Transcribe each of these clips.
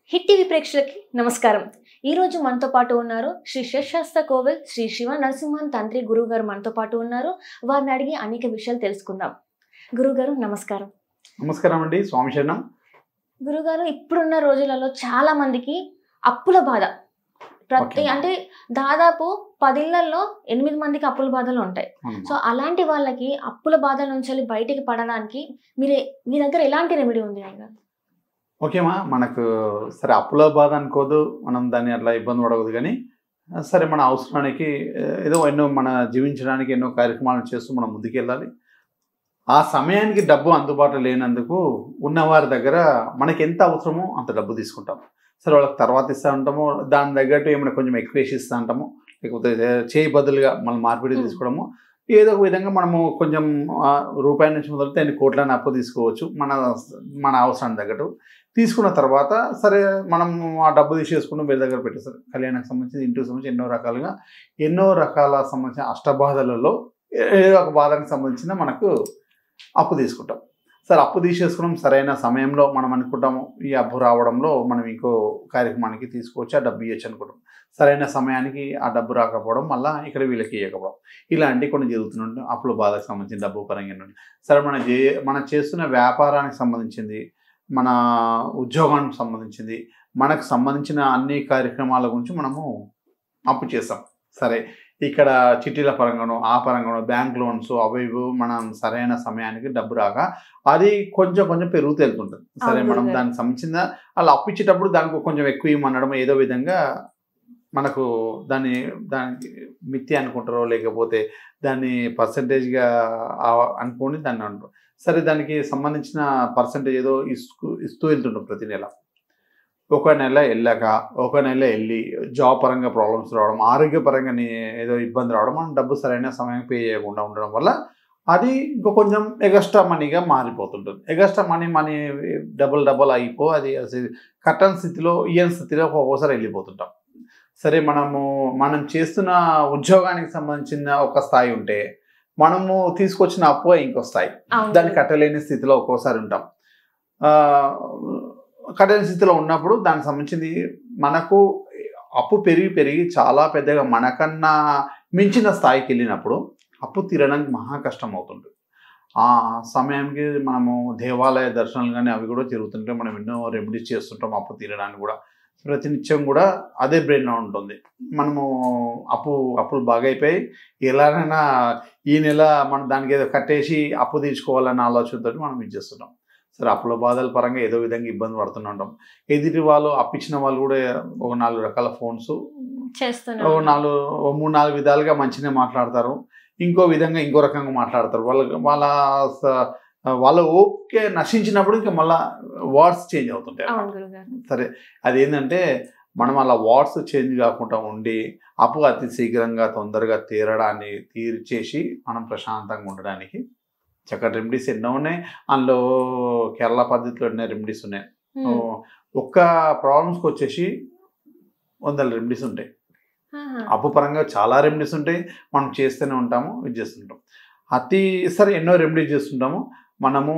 Hit TV ప్రేక్షకులకి నమస్కారం ఈ రోజు మనతో పాటు ఉన్నారు శ్రీ శేషాస్త కోవిల్ శ్రీ శివ నరసింహన్ తంత్రి గురువు గారు మనతో పాటు ఉన్నారు వారిని అడిగి అనేక విషయాలు తెలుసుకుందాం గురువు గారు నమస్కారం నమస్కారం అండి స్వామి శరణం గురుగారు ఇప్పుడున్న రోజులలో చాలా మందికి అప్పుల బాధ ప్రతి Okay. అంటే దాదాపు పదిళ్లలో ఎనిమిది మందికి అప్పుల బాధలు ఉంటాయి అవునమ్మా. సో అలాంటి వాళ్ళకి అప్పుల బాధల నుంచి వెళ్ళి బయటికి పడడానికి మీరే మీ దగ్గర ఎలాంటి రెమెడీ ఉంది ఆయన ఓకేమా మనకు సరే అప్పుల బాధ అనుకోదు మనం దాన్ని అట్లా ఇబ్బంది పడకూడదు కానీ సరే మన అవసరానికి ఆ, ఏదో ఎన్నో మన జీవించడానికి ఎన్నో కార్యక్రమాలు చేస్తూ మనం ముందుకెళ్ళాలి ఆ సమయానికి డబ్బు అందుబాటులో లేనందుకు ఉన్నవారి దగ్గర మనకి ఎంత అవసరమో అంత డబ్బు తీసుకుంటాం సరే వాళ్ళకి తర్వాత ఇస్తూ ఉంటాము దాని తగ్గట్టు ఏమైనా కొంచెం ఎక్కువ వేసి ఇస్తూ ఉంటాము లేకపోతే చేయి బదులుగా మనం మార్పిడి Hmm. తీసుకోవడము ఏదో ఒక విధంగా మనము కొంచెం ఆ, రూపాయి నుంచి మొదలైతే ఎన్ని కోట్లని అప్పు తీసుకోవచ్చు మన మన అవసరానికి తగ్గట్టు తీసుకున్న తర్వాత సరే మనం ఆ డబ్బు తీసేసుకుని వేరే దగ్గర పెట్టేస్తారు కళ్యాణానికి సంబంధించి ఇంటికి సంబంధించి ఎన్నో రకాలుగా ఎన్నో రకాల సంబంధించిన అష్టబాధలలో ఏదో ఒక బాధకు సంబంధించిన మనకు అప్పు తీసుకుంటాం సరే అప్పు తీసేసుకున్నాం సరైన సమయంలో మనం అనుకుంటాము ఈ అప్పు రావడంలో మనం ఇంకో కార్యక్రమానికి తీసుకోవచ్చు ఆ డబ్బు ఇవ్వచ్చు అనుకుంటాం సరైన సమయానికి ఆ డబ్బు రాకపోవడం మళ్ళీ ఇక్కడ వీళ్ళకి ఇవ్వకపోవడం ఇలాంటి కొన్ని జరుగుతుంటాయి అప్పుల బాధకు సంబంధించిన డబ్బు పరంగా నుండి సరే మన చే మనం చేస్తున్న వ్యాపారానికి సంబంధించింది మన ఉద్యోగానికి సంబంధించింది మనకు సంబంధించిన అన్ని కార్యక్రమాల గురించి మనము అప్పు చేస్తాం సరే ఇక్కడ చిట్టీల పరంగానో ఆ పరంగానో బ్యాంక్ లోన్స్ అవి ఇవి మనం సరైన సమయానికి డబ్బు రాక అది కొంచెం కొంచెం పెరుగుతూ వెళ్తుంటుంది సరే అవును మనం గురుగారు. దానికి సంబంధించిన అలా అప్పు ఇచ్చేటప్పుడు దానికి కొంచెం ఎక్కువ ఇవ్వమనడం ఏదో విధంగా మనకు దాన్ని దానికి మిత్తి అనుకుంటారో లేకపోతే దాన్ని పర్సంటేజ్గా అనుకోని దాన్ని అంటారు సరే దానికి సంబంధించిన పర్సంటేజ్ ఏదో ఇస్తూ ఇస్తూ వెళ్తుంటాం ప్రతి నెల ఒక నెల వెళ్ళాక ఒక నెల వెళ్ళి జాబ్ పరంగా ప్రాబ్లమ్స్ రావడం ఆరోగ్యపరంగా నీ- ఏదో ఇబ్బంది రావడం మనం డబ్బు సరైన సమయం పే చేయకుండా ఉండడం వల్ల అది ఇంకో కొంచెం ఎగస్ట్రా మనీగా మారిపోతుంటుంది extra money money double double అయిపో అది అసలు కట్టని స్థితిలో ఇయ్యని స్థితిలో ఒక్కొక్కసారి వెళ్ళిపోతుంటాం సరే మనము మనం చేస్తున్న ఉద్యోగానికి సంబంధించిన ఒక స్థాయి ఉంటే మనము తీసుకొచ్చిన అప్పు ఇంకో స్థాయి దాన్ని కట్టలేని స్థితిలో ఒక్కోసారి ఉంటాం ఆ, కట్టలేని స్థితిలో ఉన్నప్పుడు దానికి సంబంధించింది మనకు అప్పు పెరిగి పెరిగి చాలా పెద్దగా మనకన్నా మించిన స్థాయికి వెళ్ళినప్పుడు అప్పు తీరడానికి మహా కష్టం అవుతుంది ఆ సమయానికి మనము దేవాలయ దర్శనాలు కానీ అవి కూడా జరుగుతుంటే మనం ఎన్నో రెమెడీస్ చేస్తుంటాం అప్పు తీరడానికి కూడా ప్రతినిత్యం కూడా అదే బ్రెయిన్లో ఉంటుంది మనము అప్పు అప్పులు బాగా అయిపోయి ఎలాగైనా ఈ నెల మనం దానికి ఏదో కట్టేసి అప్పు తీర్చుకోవాలన్న ఆలోచనతో మనం ఇది చేస్తున్నాం సరే అప్పుల బాధల పరంగా ఏదో విధంగా ఇబ్బంది పడుతుంటాం ఎదుటి వాళ్ళు అప్పించిన వాళ్ళు కూడా ఒక నాలుగు రకాల ఫోన్స్ ఓ చేస్తున్నాం నాలుగు ఓ మూడు నాలుగు విధాలుగా మంచిగా మాట్లాడతారు ఇంకో విధంగా ఇంకో రకంగా మాట్లాడతారు వాళ్ళ వాళ్ళ స- వాళ్ళ ఓకే నశించినప్పుడు ఇంకా మళ్ళా వర్డ్స్ చేంజ్ అవుతుంటాయి అవును గురుగారు సరే అదేంటంటే మనం అలా వాట్స్ చేంజ్ కాకుండా ఉండి అప్పు అతి శీఘ్రంగా తొందరగా తీరడాన్ని తీర్చేసి మనం ప్రశాంతంగా ఉండడానికి చక్కటి రెమెడీస్ ఎన్నో ఉన్నాయి అందులో కేరళ పద్ధతిలో ఎన్నో రెమెడీస్ ఉన్నాయి ఉమ్. ఒక్క ప్రాబ్లమ్స్కి వచ్చేసి వందల రెమెడీస్ ఉంటాయి ఆహా. అప్పు పరంగా చాలా రెమెడీస్ ఉంటాయి మనం చేస్తూనే ఉంటాము ఇది చేస్తుంటాం అతి సరే ఎన్నో రెమెడీస్ చేస్తుంటాము మనము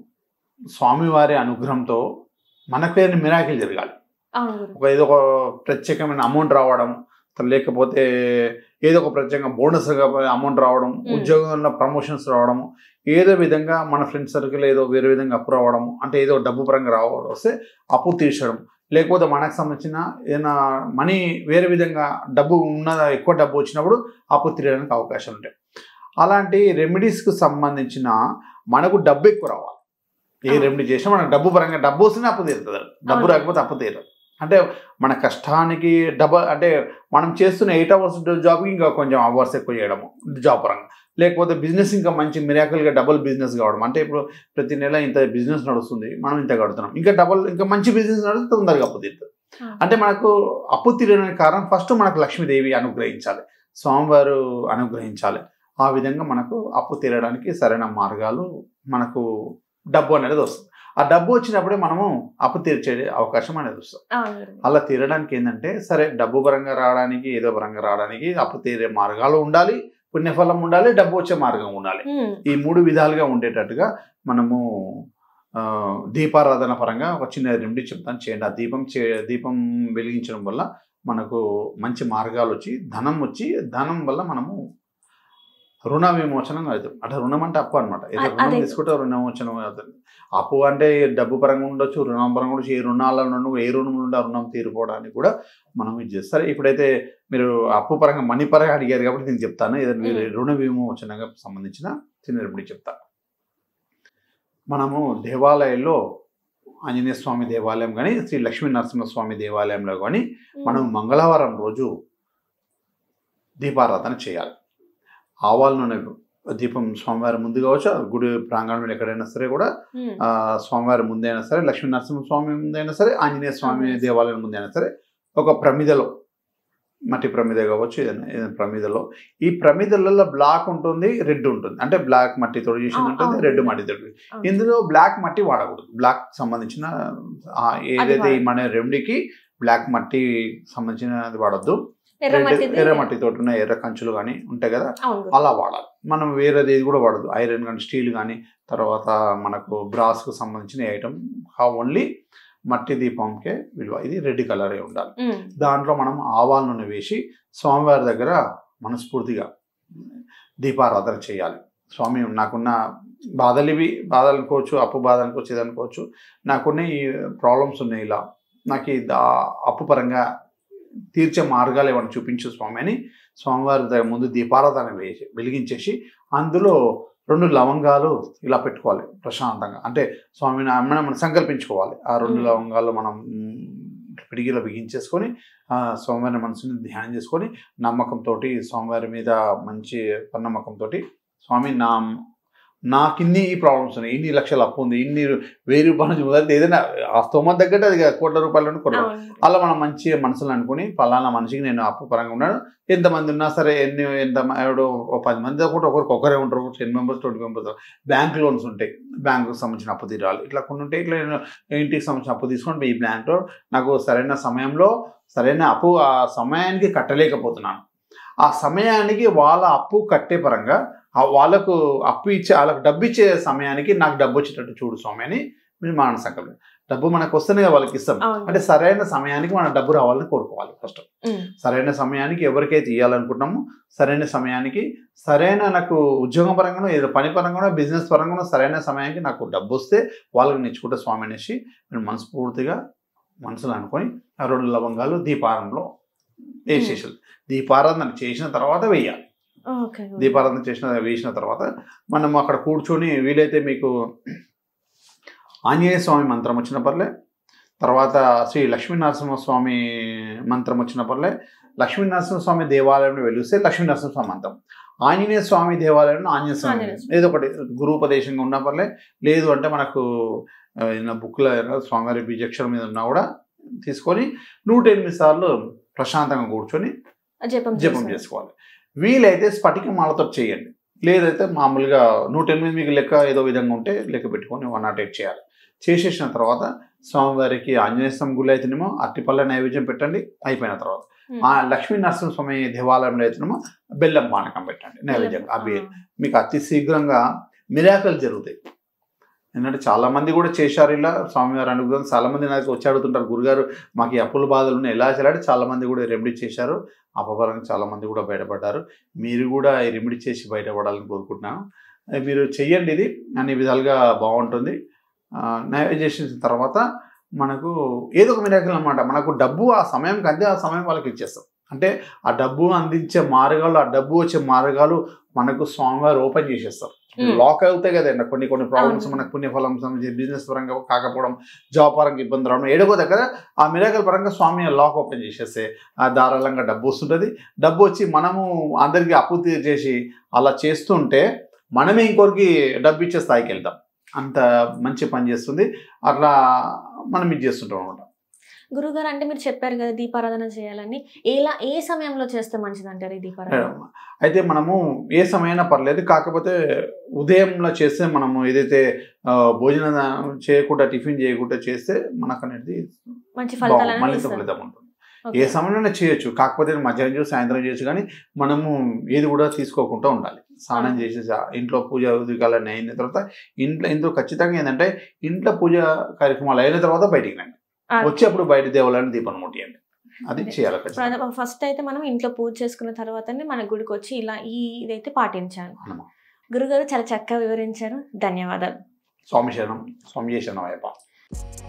స్వామివారి అనుగ్రహంతో మనకు ఏదైనా మిరాకిల్ జరగాలి అవును గురు ఒక ఏదో ఒక ప్రత్యేకమైన అమౌంట్ రావడం లేకపోతే ఏదో ఒక ప్రత్యేకంగా బోనస్గా అమౌంట్ రావడం ఉద్యోగంలో ప్రమోషన్స్ రావడము ఏదో విధంగా మన ఫ్రెండ్ సర్కిల్ ఏదో వేరే విధంగా అప్పు రావడము అంటే ఏదో డబ్బు పరంగా రావడం వస్తే అప్పు తీర్చడం లేకపోతే మనకు సంబంధించిన ఏదైనా మనీ వేరే విధంగా డబ్బు ఉన్న ఎక్కువ డబ్బు వచ్చినప్పుడు అప్పు తీయడానికి అవకాశం ఉంటాయి అలాంటి రెమెడీస్కి సంబంధించిన మనకు డబ్బు ఎక్కువ రావాలి ఏ అవును. రెమెడీ చేసినా మనకు డబ్బు పరంగా డబ్బు వస్తేనే అప్పు తీరుతుంది డబ్బు అవును. రాకపోతే అప్పు తీరదు అంటే మన కష్టానికి డబల్ అంటే మనం చేస్తున్న ఎయిట్ అవర్స్ జాబ్కి ఇంకా కొంచెం అవర్స్ ఎక్కువ చేయడము జాబ్ పరంగా లేకపోతే బిజినెస్ ఇంకా మంచి మిరాకల్గా డబుల్ బిజినెస్ కావడం అంటే ఇప్పుడు ప్రతి నెల ఇంత బిజినెస్ నడుస్తుంది మనం ఇంత కడుతున్నాం ఇంకా డబల్ ఇంకా మంచి బిజినెస్ నడిస్తే తొందరగా అప్పు తీరుతుంది అంటే మనకు అప్పు తీరడానికి కారణం ఫస్ట్ మనకు లక్ష్మీదేవి అనుగ్రహించాలి స్వామివారు అనుగ్రహించాలి ఆ విధంగా మనకు అప్పు తీరడానికి సరైన మార్గాలు మనకు డబ్బు అనేది వస్తుంది ఆ డబ్బు వచ్చినప్పుడే మనము అప్పు తీర్చే అవకాశం అనేది వస్తుంది అవును గురు అలా తీరడానికి ఏంటంటే సరే డబ్బు పరంగా రావడానికి ఏదో పరంగా రావడానికి అప్పు తీరే మార్గాలు ఉండాలి పుణ్యఫలం ఉండాలి డబ్బు వచ్చే మార్గం ఉండాలి ఉమ్. ఈ మూడు విధాలుగా ఉండేటట్టుగా మనము ఆ, దీపారాధన పరంగా ఒక చిన్న రెమెడీ చెప్తాను చేయండి ఆ దీపం చే దీపం వెలిగించడం వల్ల మనకు మంచి మార్గాలు వచ్చి ధనం వచ్చి ధనం వల్ల మనము రుణ విమోచనం అవుతుంది అంటే రుణం అంటే అప్పు అనమాట ఏదో అ- రుణం అదే. తీసుకుంటే రుణ విమోచనం అవుతుంది అప్పు అంటే డబ్బు పరంగా ఉండొచ్చు రుణం పరంగా ఉండొచ్చు ఏ రుణాల నుండి ఏ రుణం నుండి ఆ రుణం తీరిపోవడానికి కూడా మనం ఇది చేస్తారు ఇప్పుడైతే మీరు అప్పు పరంగా మనీ పరంగా అడిగారు కాబట్టి నేను చెప్తాను ఏదైనా మీరు మ్మ్. రుణ విమోచనగా సంబంధించిన చిన్న రెమెడీ చెప్తాను మనము దేవాలయంలో ఆంజనేయ స్వామి దేవాలయం కానీ శ్రీ లక్ష్మీ నరసింహస్వామి దేవాలయంలో కానీ మనం మంగళవారం రోజు దీపారాధన చేయాలి ఆవాల నూనె దీపం స్వామివారి ముందు కావచ్చు ఆ గుడి ప్రాంగణంలో ఎక్కడైనా సరే కూడా ఉమ్, ఆ, స్వామివారి ముందైనా సరే లక్ష్మీ నరసింహ స్వామి ముందైనా సరే ఆంజనేయ స్వామి ఆంజనేయ దేవాలయం ముందైనా సరే ఒక ప్రమిదలో మట్టి ప్రమిద కావచ్చు ఏదైనా ఏదైనా ప్రమిదలో ఈ ప్రమిదలలో బ్లాక్ ఉంటుంది రెడ్ ఉంటుంది అంటే బ్లాక్ మట్టితో చేసింది ఆ, ఉంటుంది అవును. రెడ్ మట్టితో అవును. ఇందులో బ్లాక్ మట్టి వాడకూడదు బ్లాక్ సంబంధించిన ఆ, ఏదైతే ఈ మన రెమెడీకి బ్లాక్ మట్టి సంబంధించినది వాడద్దు ఎర్ర రెడ్ మట్టిది- ఎర్ర మట్టితో ఉన్న ఎర్ర కంచులు కానీ ఉంటాయి కదా అవును గురు. అలా వాడాలి మనం వేరేది ఏది కూడా వాడదు ఐరన్ కానీ స్టీల్ కానీ తర్వాత మనకు బ్రాస్కు సంబంధించిన ఐటమ్ ఓన్లీ మట్టి దీపంకే విలువ ఇది రెడ్ కలరే ఉండాలి ఉమ్, దాంట్లో మనం ఆవాల నూనె వేసి స్వామివారి దగ్గర మనస్ఫూర్తిగా దీపారాధన చేయాలి స్వామి నాకున్న బాధలు ఇవి బాధలు అనుకోవచ్చు అప్పు బాధ అనుకోవచ్చు ఇది అనుకోవచ్చు నాకున్న ఈ ప్రాబ్లమ్స్ ఉన్నాయి ఇలా నాకు ఈ దా- అప్పు పరంగా తీర్చే మార్గాలు ఏమైనా చూపించు స్వామి అని స్వామివారి దగ్గర ముందు దీపారాధన వేసి వెలిగించేసి అందులో రెండు లవంగాలు ఇలా పెట్టుకోవాలి ప్రశాంతంగా అంటే స్వామిని మనం మనం సంకల్పించుకోవాలి ఆ రెండు మ్మ్. లవంగాలు మనం మ్, పిడిగిలో బిగించేసుకొని ఆ స్వామివారి మనసుని ధ్యానం చేసుకొని నమ్మకంతో స్వామివారి మీద మంచి నమ్మకంతో స్వామి నా నాకు ఇన్ని ప్రాబ్లమ్స్ ఉన్నాయి ఇన్ని లక్షల అప్పు ఉంది ఇన్ని వెయ్యి రూపాయల నుంచి మొదలు ఏదైనా ఆ స్తోమత తగ్గట్టు అది కోట్ల రూపాయలు కోట్ల అవును. అలా మనం మంచి మనసులో అనుకుని పలానా మనిషికి నేను అప్పు పరంగా ఉన్నాను ఎంతమంది ఉన్నా సరే ఎన్ని ఎంత మ- ఎవడో ఓ పది మంది కూడా ఒకరికి ఒకరే ఉంటారు ten members twenty members bank loans ఉంటాయి బ్యాంకుకు సంబంధించిన అప్పు తీరాలి ఇట్లా కొన్ని ఉంటాయి ఇట్లా నేను ఇంటికి సంబంధించిన అప్పు తీసుకొని ఈ బ్యాంక్లో నాకు సరైన సమయంలో సరైన అప్పు ఆ సమయానికి కట్టలేకపోతున్నాను ఆ సమయానికి వాళ్ళ అప్పు కట్టే పరంగా ఆ వాళ్ళకు అప్పు ఇచ్చే వాళ్ళకు డబ్బు ఇచ్చే సమయానికి నాకు డబ్బు వచ్చేటట్టు చూడు స్వామి అని మీరు మన సంకల్పం డబ్బు మనకు వస్తేనే కదా వాళ్ళకి ఇస్తాం అవును. అంటే సరైన సమయానికి మన డబ్బు రావాలని కోరుకోవాలి ఫస్ట్ ఉమ్, సరైన సమయానికి ఎవరికైతే ఇవ్వాలనుకుంటున్నామో సరైన సమయానికి సరైన నాకు ఉద్యోగం పరంగానో ఏదో పని పరంగానో బిజినెస్ పరంగానో సరైన సమయానికి నాకు డబ్బు వస్తే వాళ్ళకి నేర్చుకుంటే స్వామి అనేసి నేను మనస్ఫూర్తిగా మనసులో అనుకొని ఆ రెండు లవంగాలు దీపారంలో వేసేసారు దీపారాధన చేసిన తర్వాత వేయాలి ఓకే గురు. దీపారాధన చేసిన వేసిన తర్వాత మనం అక్కడ కూర్చొని వీలైతే మీకు ఆంజనేయ స్వామి మంత్రం వచ్చిన పర్లే తర్వాత శ్రీ లక్ష్మీ నరసింహస్వామి మంత్రం వచ్చిన పర్లే లక్ష్మీ నరసింహస్వామి దేవాలయంలో వెలిస్తే లక్ష్మీ నరసింహస్వామి మంత్రం ఆంజనేయ స్వామి దేవాలయంలో ఆంజనేయ స్వామి ఆంజనేయ స్వామి. ఏదో ఒకటి గురూపదేశంగా ఉన్నా పర్లే లేదు అంటే మనకు ఆ, ఏదైనా బుక్లో స్వామివారి బీజక్షరం మీద ఉన్నా కూడా తీసుకొని నూట ఎనిమిది సార్లు ప్రశాంతంగా కూర్చొని జపం జపం చేస్తాను. చేసుకోవాలి వీలైతే స్ఫటిక మాలతో చేయండి లేదైతే మామూలుగా నూట ఎనిమిది మీకు లెక్క ఏదో విధంగా ఉంటే లెక్క పెట్టుకొని వన్ నాట్ ఎయిట్ చేయాలి చేసేసిన తర్వాత స్వామివారికి ఆంజనేయ స్వామి గుళ్ళు అయితేనేమో అట్టిపల్ల నైవేద్యం పెట్టండి అయిపోయిన తర్వాత ఉమ్. ఆ లక్ష్మీ నరసింహస్వామి దేవాలయంలో అయితేనేమో బెల్లం పానకం పెట్టండి నైవేద్యం అవి ఆ, మీకు అతి శీఘ్రంగా మిరాకలు జరుగుతాయి ఎందుకంటే చాలా మంది కూడా చేశారు ఇలా స్వామివారు అనుగ్రహం చాలా మంది నాకు వచ్చి అడుగుతుంటారు గురుగారు మాకు ఈ అప్పుల బాధలు ఉన్నాయి ఎలా చేయాలంటే చాలా మంది కూడా రెమెడీ చేశారు అపపరంగా చాలా మంది కూడా బయటపడ్డారు మీరు కూడా ఈ రెమెడీ చేసి బయటపడాలని కోరుకుంటున్నాను ఆ, మీరు చెయ్యండి ఇది అన్ని విధాలుగా బాగుంటుంది ఆ, నైవేద్యం చేసిన తర్వాత మనకు ఏదో ఒక మిరాకిల్ అనమాట మనకు డబ్బు ఆ సమయంకి అంతే ఆ సమయం వాళ్ళకి ఇచ్చేస్తాం అంటే ఆ డబ్బు అందించే మార్గాలు ఆ డబ్బు వచ్చే మార్గాలు మనకు స్వామివారు ఓపెన్ చేసేస్తారు Hmm. లాక్ అవుతాయి కదండి కొన్ని కొన్ని ప్రాబ్లమ్స్ అవును. మనకు పుణ్యఫలం సంబంధించి బిజినెస్ పరంగా కాకపోవడం జాబ్ పరంగా ఇబ్బంది రావడం ఏడో దగ్గర ఆ మిరాకల్ పరంగా స్వామి లాక్ ఓపెన్ చేసేస్తే ఆ ధారాళంగా డబ్బు వస్తుంటుంది డబ్బు వచ్చి మనము అందరికీ అప్పు చేసి అలా చేస్తుంటే మనమే ఇంకొకరికి డబ్బు ఇచ్చే స్థాయికి వెళ్తాం అంత మంచి పని చేస్తుంది అట్లా మనం ఇది చేస్తుంటాం అనమాట గురుగారు అంటే మీరు చెప్పారు కదా దీపారాధన చేయాలని ఎలా ఏ సమయంలో చేస్తే మంచిది అంటారు ఈ దీపారాధన అయితే మనము ఏ సమయమైనా పర్లేదు కాకపోతే ఉదయంలో చేస్తే మనము ఏదైతే ఆ, భోజనం చేయకుండా టిఫిన్ చేయకుండా చేస్తే మనకు అనేది మంచి బాగు- ఫలితాలను మరింత ఇస్తారు. ఫలితం ఉంటుంది ఏ ఓకే. సమయంలోనే చేయొచ్చు కాకపోతే మధ్యాహ్నం చేసి సాయంత్రం చేయొచ్చు కానీ మనము ఏది కూడా తీసుకోకుండా ఉండాలి స్నానం ఆ. చేసి సా- ఇంట్లో పూజ ఉదకాలన్నీ అయిన తర్వాత ఇంట్లో ఇంట్లో ఖచ్చితంగా ఏంటంటే ఇంట్లో పూజ కార్యక్రమాలు అయిన తర్వాత బయటికి రండి ఆ. వచ్చి అప్పుడు బయట దేవాలని దీపం ముట్టియండి అది అదే. చేయాలి ఖచ్చితంగా ఫస్ట్ అయితే మనం ఇంట్లో పూజ చేసుకున్న తర్వాతనే మన గుడికి వచ్చి ఇలా ఈ ఇదైతే పాటించాను అవునమ్మా. గురుగారు చాలా చక్కగా వివరించారు ధన్యవాదాలు స్వామి శరణం స్వామి శరణం అయ్యప్ప